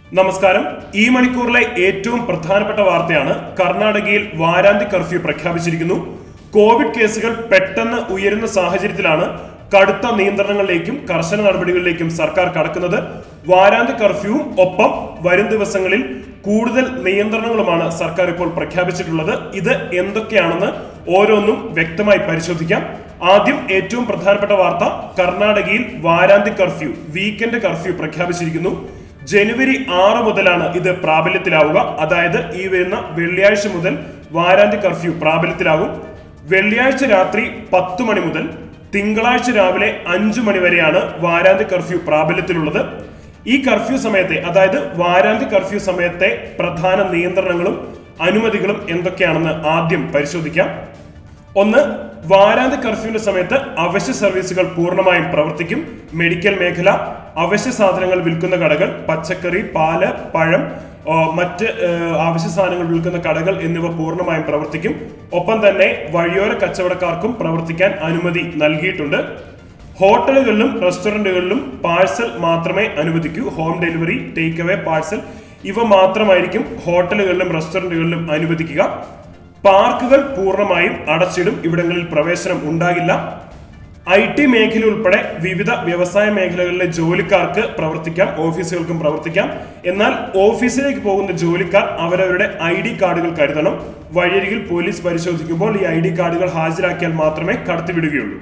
നമസ്കാരം ഈ മണിക്കൂറിലെ ഏറ്റവും പ്രധാനപ്പെട്ട വാർത്തയാണ് കർണാടകയിൽ വാരാന്ത്യ കർഫ്യൂ പ്രഖ്യാപിച്ചിരിക്കുന്നു കോവിഡ് കേസുകൾ പെട്ടെന്ന് ഉയരുന്ന സാഹചര്യത്തിലാണ് കടുത്ത നിയന്ത്രണങ്ങളിലേക്കും കർശന നടപടികളിലേക്കും സർക്കാർ കടക്കുന്നത് വാരാന്ത്യ കർഫ്യൂവും ഒപ്പം വരും ദിവസങ്ങളിൽ കൂടുതൽ നിയന്ത്രണങ്ങളുമാണ് സർക്കാർ ഇപ്പോൾ പ്രഖ്യാപിച്ചിട്ടുള്ളത് ഇത് എന്തൊക്കെയാണെന്ന് ഓരോന്നും വ്യക്തമായി പരിശോധിക്കാം ആദ്യം ഏറ്റവും പ്രധാനപ്പെട്ട വാർത്ത കർണാടകയിൽ വാരാന്ത്യ കർഫ്യൂ വീക്കെൻഡ് കർഫ്യൂ പ്രഖ്യാപിച്ചിരിക്കുന്നു ജനുവരി ആറ് മുതലാണ് ഇത് പ്രാബല്യത്തിലാവുക അതായത് ഈ വരുന്ന വെള്ളിയാഴ്ച മുതൽ വാരാന്ത്യ കർഫ്യൂ പ്രാബല്യത്തിലാകും വെള്ളിയാഴ്ച രാത്രി പത്ത് മണി മുതൽ തിങ്കളാഴ്ച രാവിലെ അഞ്ചു മണി വരെയാണ് വാരാന്ത്യ കർഫ്യൂ പ്രാബല്യത്തിലുള്ളത് ഈ കർഫ്യൂ സമയത്തെ അതായത് വാരാന്ത്യ കർഫ്യൂ സമയത്തെ പ്രധാന നിയന്ത്രണങ്ങളും അനുമതികളും എന്തൊക്കെയാണെന്ന് ആദ്യം പരിശോധിക്കാം ഒന്ന് വാരാന്ത്യ കർഫ്യൂവിന്റെ സമയത്ത് അവശ്യ സർവീസുകൾ പൂർണ്ണമായും പ്രവർത്തിക്കും മെഡിക്കൽ മേഖല അവശ്യ സാധനങ്ങൾ വിൽക്കുന്ന കടകൾ പച്ചക്കറി പാല് പഴം ആ, മറ്റ് ആ, ആവശ്യ സാധനങ്ങൾ വിൽക്കുന്ന കടകൾ എന്നിവ പൂർണ്ണമായും പ്രവർത്തിക്കും ഒപ്പം തന്നെ വഴിയോര കച്ചവടക്കാർക്കും പ്രവർത്തിക്കാൻ അനുമതി നൽകിയിട്ടുണ്ട് ഹോട്ടലുകളിലും റെസ്റ്റോറന്റുകളിലും പാഴ്സൽ മാത്രമേ അനുവദിക്കൂ home delivery take away parcel ഇവ മാത്രമായിരിക്കും ഹോട്ടലുകളിലും റെസ്റ്റോറന്റുകളിലും അനുവദിക്കുക പാർക്കുകൾ പൂർണ്ണമായും അടച്ചിടും ഇവിടങ്ങളിൽ പ്രവേശനം ഉണ്ടാകില്ല ഐ ടി മേഖല ഉൾപ്പെടെ വിവിധ വ്യവസായ മേഖലകളിലെ ജോലിക്കാർക്ക് പ്രവർത്തിക്കാം ഓഫീസുകൾക്കും പ്രവർത്തിക്കാം എന്നാൽ ഓഫീസിലേക്ക് പോകുന്ന ജോലിക്കാർ അവരവരുടെ ഐ ഡി കാർഡുകൾ കരുതണം വഴിയരികിൽ പോലീസ് പരിശോധിക്കുമ്പോൾ ഈ ഐ ഡി കാർഡുകൾ ഹാജരാക്കിയാൽ മാത്രമേ കടത്തിവിടുകയുള്ളൂ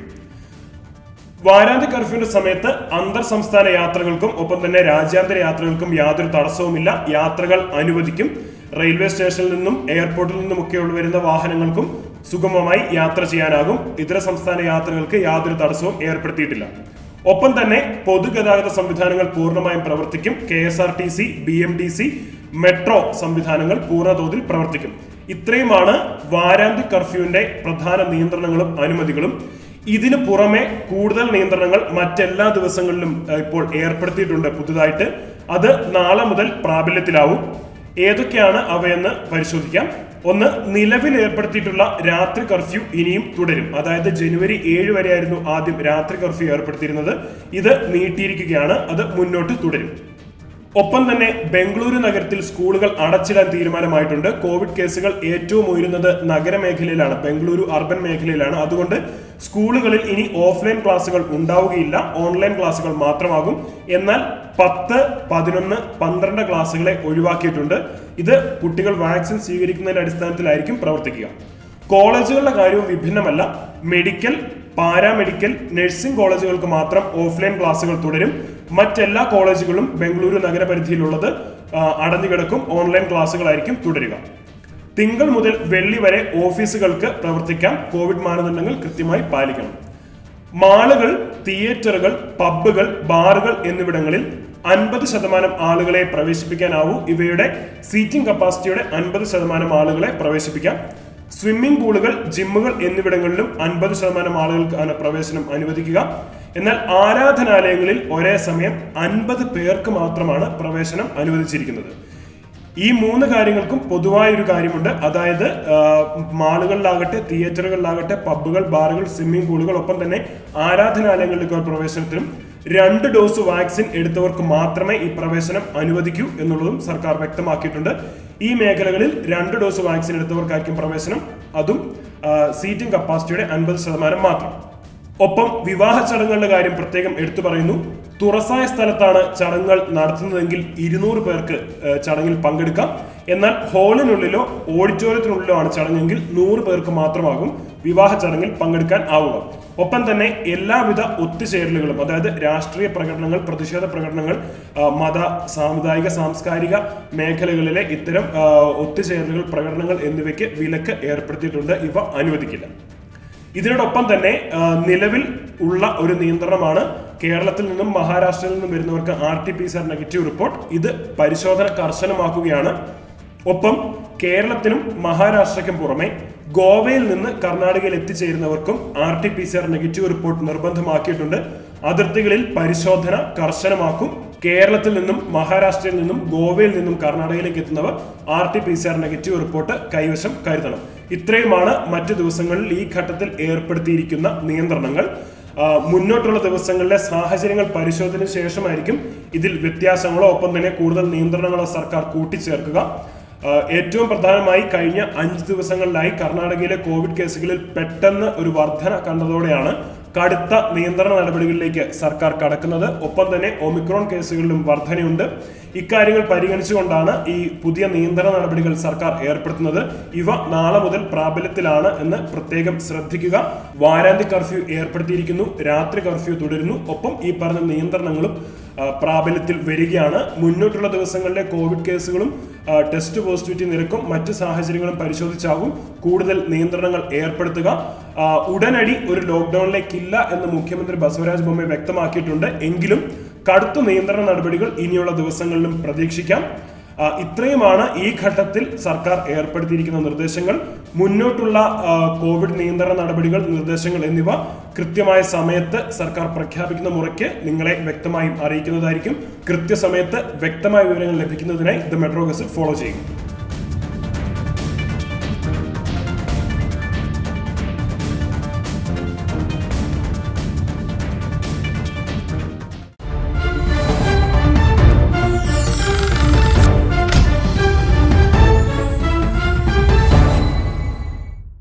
വാരാന്ത്യ കർഫ്യൂവിന്റെ സമയത്ത് അന്തർ സംസ്ഥാന യാത്രകൾക്കും ഒപ്പം തന്നെ രാജ്യാന്തര യാത്രകൾക്കും യാതൊരു തടസ്സവുമില്ല യാത്രകൾ അനുവദിക്കും റെയിൽവേ സ്റ്റേഷനിൽ നിന്നും എയർപോർട്ടിൽ നിന്നും ഒക്കെ വരുന്ന വാഹനങ്ങൾക്കും സുഗമമായി യാത്ര ചെയ്യാനാകും ഇതര സംസ്ഥാന യാത്രകൾക്ക് യാതൊരു തടസ്സവും ഏർപ്പെടുത്തിയിട്ടില്ല ഒപ്പം തന്നെ പൊതുഗതാഗത സംവിധാനങ്ങൾ പൂർണ്ണമായും പ്രവർത്തിക്കും K S R T C B M T C metro സംവിധാനങ്ങൾ പൂർണ്ണതോതിൽ പ്രവർത്തിക്കും ഇത്രയുമാണ് വാരാന്ത്യ കർഫ്യൂവിന്റെ പ്രധാന നിയന്ത്രണങ്ങളും അനുമതികളും ഇതിനു പുറമെ കൂടുതൽ നിയന്ത്രണങ്ങൾ മറ്റെല്ലാ ദിവസങ്ങളിലും ഏഹ്, ഇപ്പോൾ ഏർപ്പെടുത്തിയിട്ടുണ്ട് പുതുതായിട്ട് അത് നാളെ മുതൽ പ്രാബല്യത്തിലാവും ഏതൊക്കെയാണ് അവയെന്ന് പരിശോധിക്കാം ഒന്ന് നിലവിൽ ഏർപ്പെടുത്തിയിട്ടുള്ള രാത്രി കർഫ്യൂ ഇനിയും തുടരും അതായത് ജനുവരി ഏഴ് വരെയായിരുന്നു ആദ്യം രാത്രി കർഫ്യൂ ഏർപ്പെടുത്തിയിരുന്നത് ഇത് നീട്ടിയിരിക്കുകയാണ് അത് മുന്നോട്ട് തുടരും ഒപ്പം തന്നെ ബംഗളൂരു നഗരത്തിൽ സ്കൂളുകൾ അടച്ചിടാൻ തീരുമാനമായിട്ടുണ്ട് കോവിഡ് കേസുകൾ ഏറ്റവും ഉയരുന്നത് നഗരമേഖലയിലാണ് ബംഗളൂരു അർബൻ മേഖലയിലാണ് അതുകൊണ്ട് സ്കൂളുകളിൽ ഇനി ഓഫ്ലൈൻ ക്ലാസുകൾ ഉണ്ടാവുകയില്ല ഓൺലൈൻ ക്ലാസുകൾ മാത്രമാകും എന്നാൽ പത്ത് പതിനൊന്ന് പന്ത്രണ്ട് ക്ലാസുകളെ ഒഴിവാക്കിയിട്ടുണ്ട് ഇത് കുട്ടികൾ വാക്സിൻ സ്വീകരിക്കുന്നതിന്റെ അടിസ്ഥാനത്തിലായിരിക്കും പ്രവർത്തിക്കുക കോളേജുകളുടെ കാര്യവും വിഭിന്നമല്ല മെഡിക്കൽ പാരാമെഡിക്കൽ നഴ്സിംഗ് കോളേജുകൾക്ക് മാത്രം ഓഫ്ലൈൻ ക്ലാസുകൾ തുടരും മറ്റെല്ലാ കോളേജുകളും ബംഗളൂരു നഗരപരിധിയിലുള്ളത് ആ, അടഞ്ഞുകിടക്കും ഓൺലൈൻ ക്ലാസുകളായിരിക്കും തുടരുക തിങ്കൾ മുതൽ വെള്ളി വരെ ഓഫീസുകൾക്ക് പ്രവർത്തിക്കാം കോവിഡ് മാനദണ്ഡങ്ങൾ കൃത്യമായി പാലിക്കണം മാളുകൾ തിയേറ്ററുകൾ പബ്ബുകൾ ബാറുകൾ എന്നിവിടങ്ങളിൽ അൻപത് ശതമാനം ആളുകളെ പ്രവേശിപ്പിക്കാനാവൂ ഇവയുടെ സീറ്റിംഗ് കപ്പാസിറ്റിയുടെ അൻപത് ശതമാനം ആളുകളെ പ്രവേശിപ്പിക്കാം സ്വിമ്മിംഗ് പൂളുകൾ ജിമ്മുകൾ എന്നിവിടങ്ങളിലും അൻപത് ശതമാനം ആളുകൾക്കാണ് പ്രവേശനം അനുവദിക്കുക എന്നാൽ ആരാധനാലയങ്ങളിൽ ഒരേ സമയം അൻപത് പേർക്ക് മാത്രമാണ് പ്രവേശനം അനുവദിച്ചിരിക്കുന്നത് ഈ മൂന്ന് കാര്യങ്ങൾക്കും പൊതുവായ ഒരു കാര്യമുണ്ട് അതായത് ആ, മാളുകളിലാകട്ടെ തിയേറ്ററുകളിലാകട്ടെ പബ്ബുകൾ ബാറുകൾ സ്വിമ്മിംഗ് പൂളുകൾ ഒപ്പം തന്നെ ആരാധനാലയങ്ങളിലേക്ക് പ്രവേശനത്തിനും രണ്ട് ഡോസ് വാക്സിൻ എടുത്തവർക്ക് മാത്രമേ ഈ പ്രവേശനം അനുവദിക്കൂ എന്നുള്ളതും സർക്കാർ വ്യക്തമാക്കിയിട്ടുണ്ട് ഈ മേഖലകളിൽ രണ്ട് ഡോസ് വാക്സിൻ എടുത്തവർക്കായിരിക്കും പ്രവേശനം അതും ആ, സീറ്റിംഗ് കപ്പാസിറ്റിയുടെ അൻപത് ശതമാനം മാത്രം ഒപ്പം വിവാഹ ചടങ്ങുകളുടെ കാര്യം പ്രത്യേകം എടുത്തു പറയുന്നു തുറസായ സ്ഥലത്താണ് ചടങ്ങുകൾ നടത്തുന്നതെങ്കിൽ ഇരുന്നൂറ് പേർക്ക് ഏഹ്, ചടങ്ങിൽ പങ്കെടുക്കാം എന്നാൽ ഹാളിനുള്ളിലോ ഓഡിറ്റോറിയത്തിനുള്ളിലോ ആണ് ചടങ്ങെങ്കിൽ നൂറ് പേർക്ക് മാത്രമാകും വിവാഹ ചടങ്ങിൽ പങ്കെടുക്കാൻ ആവുക ഒപ്പം തന്നെ എല്ലാവിധ ഒത്തുചേരലുകളും അതായത് രാഷ്ട്രീയ പ്രകടനങ്ങൾ പ്രതിഷേധ പ്രകടനങ്ങൾ ആ, മത സാമുദായിക സാംസ്കാരിക മേഖലകളിലെ ഇത്തരം ആ, ഒത്തുചേരലുകൾ പ്രകടനങ്ങൾ എന്നിവയ്ക്ക് വിലക്ക് ഏർപ്പെടുത്തിയിട്ടുണ്ട് ഇവ അനുവദിക്കില്ല ഇതിനോടൊപ്പം തന്നെ ആ, നിലവിൽ ഉള്ള ഒരു നിയന്ത്രണമാണ് കേരളത്തിൽ നിന്നും മഹാരാഷ്ട്രയിൽ നിന്നും വരുന്നവർക്ക് R T P C R negative report ഇത് പരിശോധന കർശനമാക്കുകയാണ് ഒപ്പം കേരളത്തിനും മഹാരാഷ്ട്രയ്ക്കും പുറമെ ഗോവയിൽ നിന്ന് കർണാടകയിൽ എത്തിച്ചേരുന്നവർക്കും R T P C R negative report നിർബന്ധമാക്കിയിട്ടുണ്ട് അതിർത്തികളിൽ പരിശോധന കർശനമാക്കും കേരളത്തിൽ നിന്നും മഹാരാഷ്ട്രയിൽ നിന്നും ഗോവയിൽ നിന്നും കർണാടകയിലേക്ക് എത്തുന്നവർ R T P C R negative report കൈവശം കരുതണം ഇത്രയുമാണ് മറ്റു ദിവസങ്ങളിൽ ഈ ഘട്ടത്തിൽ ഏർപ്പെടുത്തിയിരിക്കുന്ന നിയന്ത്രണങ്ങൾ ആ, മുന്നോട്ടുള്ള ദിവസങ്ങളിലെ സാഹചര്യങ്ങൾ പരിശോധനയ്ക്ക് ശേഷമായിരിക്കും ഇതിൽ വ്യത്യാസങ്ങളോ ഒപ്പം തന്നെ കൂടുതൽ നിയന്ത്രണങ്ങളോ സർക്കാർ കൂട്ടിച്ചേർക്കുക ആ, ഏറ്റവും പ്രധാനമായി കഴിഞ്ഞ അഞ്ച് ദിവസങ്ങളിലായി കർണാടകയിലെ കോവിഡ് കേസുകളിൽ പെട്ടെന്ന് ഒരു വർധന കണ്ടതോടെയാണ് കടുത്ത നിയന്ത്രണ നടപടികളിലേക്ക് സർക്കാർ കടക്കുന്നത് ഒപ്പം തന്നെ ഒമിക്രോൺ കേസുകളിലും വർധനയുണ്ട് ഇക്കാര്യങ്ങൾ പരിഗണിച്ചുകൊണ്ടാണ് ഈ പുതിയ നിയന്ത്രണ നടപടികൾ സർക്കാർ ഏർപ്പെടുത്തുന്നത് ഇവ നാളെ മുതൽ പ്രാബല്യത്തിലാണ് എന്ന് പ്രത്യേകം ശ്രദ്ധിക്കുക വാരാന്ത്യ കർഫ്യൂ ഏർപ്പെടുത്തിയിരിക്കുന്നു രാത്രി കർഫ്യൂ തുടരുന്നു ഒപ്പം ഈ പറഞ്ഞ നിയന്ത്രണങ്ങളും ആ, പ്രാബല്യത്തിൽ വരികയാണ് മുന്നോട്ടുള്ള ദിവസങ്ങളിലെ കോവിഡ് കേസുകളും ആ, ടെസ്റ്റ് പോസിറ്റിവിറ്റി നിരക്കും മറ്റ് സാഹചര്യങ്ങളും പരിശോധിച്ചാകും കൂടുതൽ നിയന്ത്രണങ്ങൾ ഏർപ്പെടുത്തുക ആ, ഉടനടി ഒരു ലോക്ക്ഡൌണിലേക്കില്ല എന്ന് മുഖ്യമന്ത്രി ബസവരാജ് ബൊമ്മ വ്യക്തമാക്കിയിട്ടുണ്ട് എങ്കിലും കടുത്ത നിയന്ത്രണ നടപടികൾ ഇനിയുള്ള ദിവസങ്ങളിലും പ്രതീക്ഷിക്കാം ആ, ഇത്രയുമാണ് ഈ ഘട്ടത്തിൽ സർക്കാർ ഏർപ്പെടുത്തിയിരിക്കുന്ന നിർദ്ദേശങ്ങൾ മുന്നോട്ടുള്ള ആ, കോവിഡ് നിയന്ത്രണ നടപടികൾ നിർദ്ദേശങ്ങൾ എന്നിവ കൃത്യമായ സമയത്ത് സർക്കാർ പ്രഖ്യാപിക്കുന്ന മുറയ്ക്ക് നിങ്ങളെ വ്യക്തമായും അറിയിക്കുന്നതായിരിക്കും കൃത്യസമയത്ത് വ്യക്തമായ വിവരങ്ങൾ ലഭിക്കുന്നതിനായി ദ മെട്രോ ഗസറ്റ് ഫോളോ ചെയ്യും